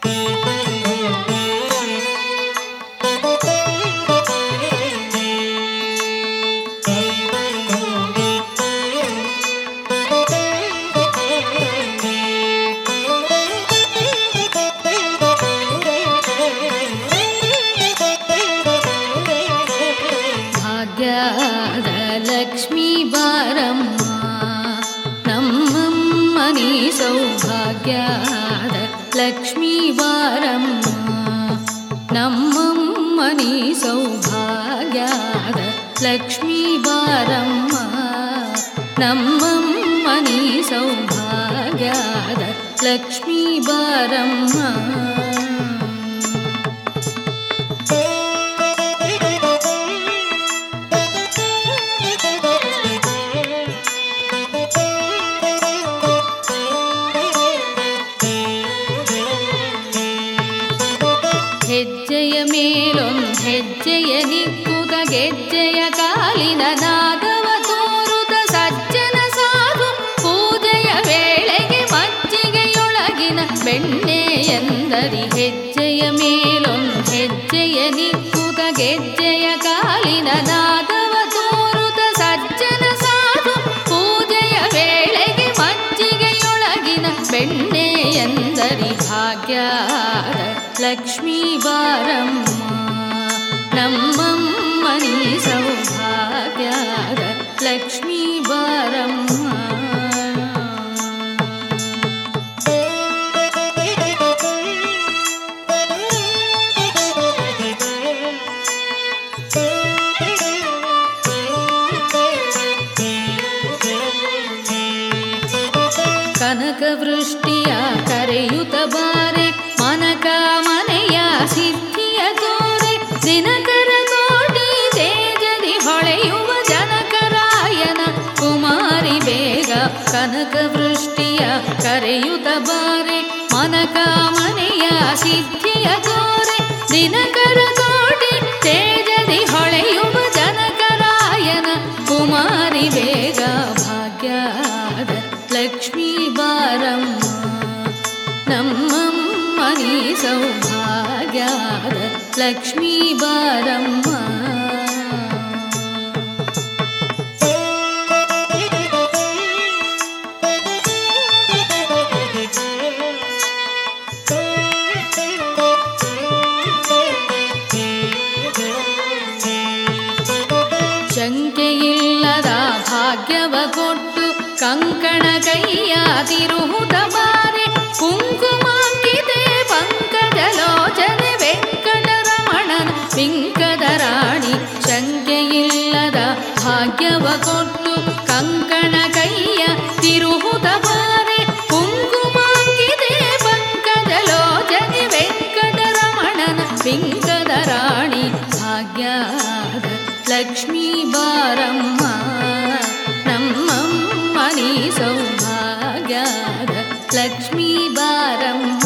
ಭಾಗ್ಯದ ಲಕ್ಷ್ಮೀ ಬಾರಮ್ಮ ನಮ್ಮಮ್ಮನಿ ಸೌಭಾಗ್ಯದ ಲಕ್ಷ್ಮೀ ಬಾರಮ್ಮ ನಮ್ಮಮ್ಮನಿ ಸೌಭಾಗ್ಯದ ಲಕ್ಷ್ಮೀ ಬಾರಮ್ಮ ನಮ್ಮಮ್ಮನಿ ಸೌಭಾಗ್ಯದ ಲಕ್ಷ್ಮೀ ಬಾರಮ್ಮ ಹೆಜ್ಜೆಯ ಮೇಲೊಂದು ಹೆಜ್ಜೆಯ ನಿಕ್ಕುದ ಗೆಜ್ಜೆಯ ಕಾಲಿನ ನಾದವ ತೋರುದ ಸಜ್ಜನ ಸಾಧು ಪೂಜೆಯ ವೇಳೆಗೆ ಮಜ್ಜಿಗೆಯೊಳಗಿನ ಬೆಣ್ಣೆ ಎಂದರಿ ಹೆಜ್ಜೆಯ ಮೇಲೊಂದು ಹೆಜ್ಜೆಯ ನಿಕ್ಕುದ ಗೆಜ್ಜೆಯ ಕಾಲಿನ ನಾದವ ತೋರುದ ಸಜ್ಜನ ಸಾಧು ಪೂಜೆಯ ವೇಳೆಗೆ ಮಜ್ಜಿಗೆಯೊಳಗಿನ ಬೆಣ್ಣೆ ಎಂದರಿ ಭಾಗ್ಯದ ಲಕ್ಷ್ಮೀ ಬಾರಮ್ಮ ನಮ್ಮಮ್ಮನಿ ಸೌಭಾಗ್ಯದ ಲಕ್ಷ್ಮೀ ಬಾರಮ್ಮ ಕನಕವೃಷ್ಟಿಯ ಕರೆಯುತ ಬಾರೆ ಮನಕ ಮನೆಯ ಸಿದ್ಧಿಯ ತೋರೆ ದಿನಕರ ಕೋಟಿ ತೇಜದಿ ಹೊಳೆಯುವ ಜನಕರಾಯನ ಕುಮಾರಿ ಬೇಗ ಕನಕವೃಷ್ಟಿಯ ಕರೆಯುತ ಬಾರೆ ಮನಕ ಮನೆಯ ಸಿದ್ಧಿಯ ತೋರೆ ದಿನಕರ ಕೋಟಿ ತೇಜದಿ ಹೊಳೆಯುವ ಜನಕರಾಯನ ಕುಮಾರಿ ಬೇಗ ಭಾಗ್ಯದ ಲಕ್ಷ್ಮೀ ಬಾರಮ್ಮ ನಮ್ಮಮ್ಮನಿ ಸೌಭಾಗ್ಯದ ಲಕ್ಷ್ಮೀ ಬಾರಮ್ಮ ಶಂಕೆಯಿಲ್ಲದ ಭಾಗ್ಯವ ಕೊಟ್ಟು ಕಂಕಣ ಕೈಯ ತಿರುಹುದ ಬಾರೆ ಕುಂಕುಮಾಂಕಿತೆ ಪಂಕಜಲೋಚನೆ ವೆಂಕಟರಮಣನ ಪಿಂಕದ ರಾಣಿ ಶಂಕೆಯಿಲ್ಲದ ಭಾಗ್ಯವ ಕೊಟ್ಟು ಕಂಕಣ ಕೈಯ ತಿರುಹುದ ಬಾರೆ ಕುಂಕುಮಾಂಕಿತೆ ಪಂಕಜಲೋಚನೆ ವೆಂಕಟರಮಣನ ಪಿಂಕದ ರಾಣಿ ಭಾಗ್ಯದ ಲಕ್ಷ್ಮೀ ಬಾರಮ್ಮ ನಮ್ಮಮ್ಮನಿ ಸೌಭಾಗ್ಯದ ಲಕ್ಷ್ಮೀ ಬಾರಮ್ಮ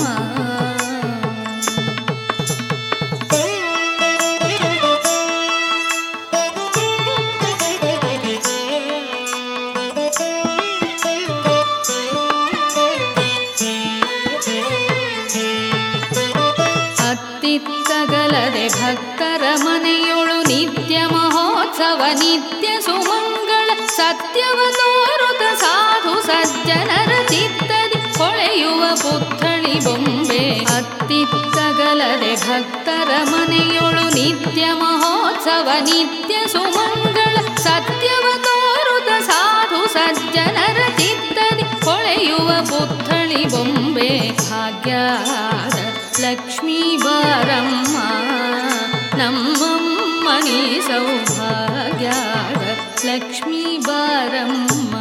ಅತ್ತಿತ್ತಗಲದೆ ಭಕ್ತರ ಮನೆಯೊಳು ನಿತ್ಯ ಮಹೋತ್ಸವ ನಿತ್ಯ ಸುಮಂಗಳ ಸತ್ಯವ ತೋರುತ ಸಾಧು ಸಜ್ಜನರ ಚಿತ್ತದಿ ಹೊಳೆಯುವ ಪುತ್ಥಳಿ ಬೊಂಬೆ ಅತ್ತಿತ್ತಗಲದೆ ಭಕ್ತರ ಮನೆಯೊಳು ನಿತ್ಯ ಮಹೋತ್ಸವ ನಿತ್ಯ ಸುಮಂಗಳ ಸತ್ಯವ ತೋರುತ ಸಾಧು ಸಜ್ಜನರ ಚಿತ್ತದಿ ಹೊಳೆಯುವ ಪುತ್ಥಳಿ ಬೊಂಬೆ ಭಾಗ್ಯದ ಲಕ್ಷ್ಮೀ ಬಾರಮ್ಮ ನಮ್ಮಮ್ಮನಿ ಸೌಭಾಗ್ಯದ ಲಕ್ಷ್ಮೀ ಬಾರಮ್ಮ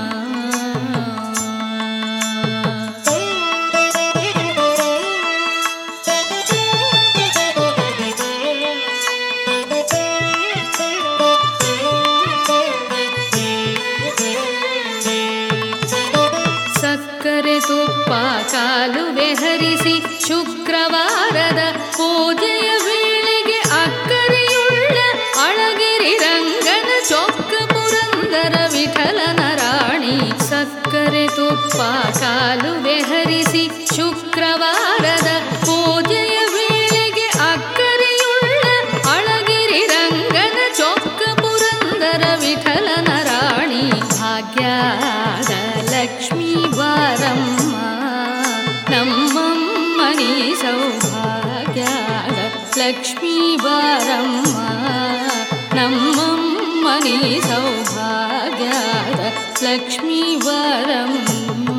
ಸಕ್ಕರೆ ತುಪ್ಪ ಕಾಲುವೆ ಹರಿಸಿ ಶುಕ್ರವಾರದ ಪೂಜೆಯ ವೇಳೆಗೆ ಅಕ್ಕರೆಯುಳ್ಳ ಅಳಗಿರಿ ರಂಗನ ಚೊಕ್ಕ ಪುರಂದರ ವಿಠಲನ ರಾಣಿ ಸಕ್ಕರೆ ತುಪ್ಪ ಕಾಲುವೆ ಹರಿಸಿ ಶುಕ್ರವಾರದ ಪೂಜೆ ಲಕ್ಷ್ಮೀ ಬಾರಮ್ಮ ನಮ್ಮಮ್ಮನಿ ಸೌಭಾಗ್ಯದ ಲಕ್ಷ್ಮೀ ಬಾರಮ್ಮ ನಮ್ಮಮ್ಮನಿ ಸೌಭಾಗ್ಯದ ಲಕ್ಷ್ಮೀ ಬಾರಮ್ಮ